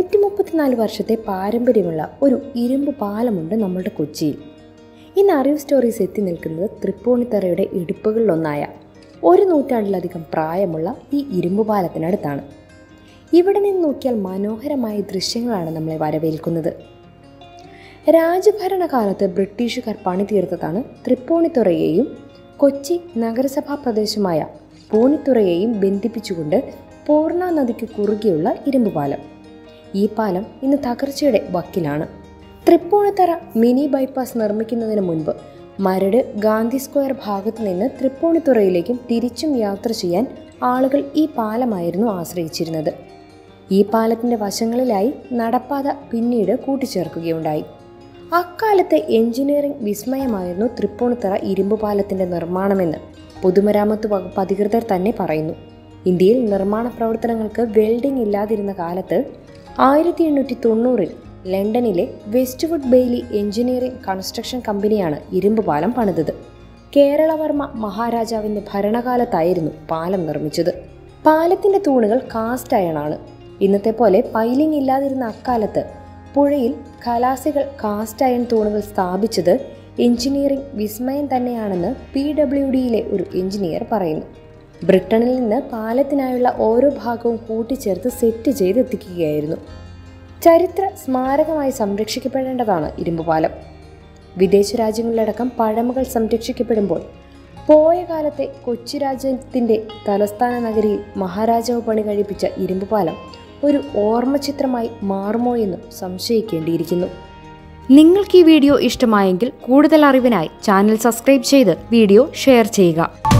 നൂറ്റി മുപ്പത്തിനാല് വർഷത്തെ പാരമ്പര്യമുള്ള ഒരു ഇരുമ്പ് പാലമുണ്ട് നമ്മളുടെ കൊച്ചിയിൽ ഇന്ന് അറിവ് സ്റ്റോറീസ് എത്തി നിൽക്കുന്നത് തൃപ്പൂണിത്തറയുടെ ഇടുപ്പുകളിലൊന്നായ ഒരു നൂറ്റാണ്ടിലധികം പ്രായമുള്ള ഈ ഇരുമ്പ് പാലത്തിനടുത്താണ് ഇവിടെ നിന്ന് നോക്കിയാൽ മനോഹരമായ ദൃശ്യങ്ങളാണ് നമ്മളെ വരവേൽക്കുന്നത് രാജഭരണകാലത്ത് ബ്രിട്ടീഷുകാർ പണിതീർത്തതാണ് തൃപ്പൂണിത്തുറയെയും കൊച്ചി നഗരസഭാ പ്രദേശമായ പൂണിത്തുറയെയും ബന്ധിപ്പിച്ചുകൊണ്ട് പൂർണ്ണ നദിക്ക് കുറുകെയുള്ള ഇരുമ്പ് പാലം ഈ പാലം ഇന്ന് തകർച്ചയുടെ വക്കിലാണ് തൃപ്പൂണിത്തറ മിനി ബൈപ്പാസ് നിർമ്മിക്കുന്നതിന് മുൻപ് മരട് ഗാന്ധി സ്ക്വയർ ഭാഗത്ത് നിന്ന് തൃപ്പൂണിത്തുറയിലേക്കും തിരിച്ചും യാത്ര ചെയ്യാൻ ആളുകൾ ഈ പാലമായിരുന്നു ആശ്രയിച്ചിരുന്നത് ഈ പാലത്തിൻ്റെ വശങ്ങളിലായി നടപ്പാത പിന്നീട് കൂട്ടിച്ചേർക്കുകയുണ്ടായി അക്കാലത്തെ എഞ്ചിനീയറിംഗ് വിസ്മയമായിരുന്നു തൃപ്പൂണിത്തറ ഇരുമ്പ് പാലത്തിൻ്റെ നിർമ്മാണമെന്ന് പൊതുമരാമത്ത് വകുപ്പ് അധികൃതർ തന്നെ പറയുന്നു ഇന്ത്യയിൽ നിർമ്മാണ പ്രവർത്തനങ്ങൾക്ക് വെൽഡിംഗ് ഇല്ലാതിരുന്ന കാലത്ത് ആയിരത്തി എണ്ണൂറ്റി തൊണ്ണൂറിൽ ലണ്ടനിലെ വെസ്റ്റ്വുഡ് ബെയ്ലി എഞ്ചിനീയറിംഗ് കൺസ്ട്രക്ഷൻ കമ്പനിയാണ് ഇരുമ്പ് പാലം പണിതത് കേരളവർമ്മ മഹാരാജാവിൻ്റെ ഭരണകാലത്തായിരുന്നു പാലം നിർമ്മിച്ചത് പാലത്തിൻ്റെ തൂണുകൾ കാസ്റ്റ് അയണാണ് ഇന്നത്തെ പോലെ പൈലിംഗ് ഇല്ലാതിരുന്ന അക്കാലത്ത് പുഴയിൽ ഖലാസികൾ കാസ്റ്റ് അയൺ തൂണുകൾ സ്ഥാപിച്ചത് എഞ്ചിനീയറിംഗ് വിസ്മയം തന്നെയാണെന്ന് പി ഡബ്ല്യു ഡിയിലെ ഒരു എഞ്ചിനീയർ പറയുന്നു ബ്രിട്ടനിൽ നിന്ന് പാലത്തിനായുള്ള ഓരോ ഭാഗവും കൂട്ടിച്ചേർത്ത് സെറ്റ് ചെയ്ത് എത്തിക്കുകയായിരുന്നു ചരിത്ര സ്മാരകമായി സംരക്ഷിക്കപ്പെടേണ്ടതാണ് ഇരുമ്പുപാലം വിദേശ രാജ്യങ്ങളിലടക്കം പഴമകൾ സംരക്ഷിക്കപ്പെടുമ്പോൾ പോയ കാലത്തെ കൊച്ചി രാജ്യത്തിൻ്റെ തലസ്ഥാന നഗരിയിൽ മഹാരാജാവ് പണി കഴിപ്പിച്ച ഇരുമ്പുപാലം ഒരു ഓർമ്മചിത്രമായി മാറുമോ എന്നും സംശയിക്കേണ്ടിയിരിക്കുന്നു നിങ്ങൾക്ക് ഈ വീഡിയോ ഇഷ്ടമായെങ്കിൽ കൂടുതൽ അറിവിനായി ചാനൽ സബ്സ്ക്രൈബ് ചെയ്ത് വീഡിയോ ഷെയർ ചെയ്യുക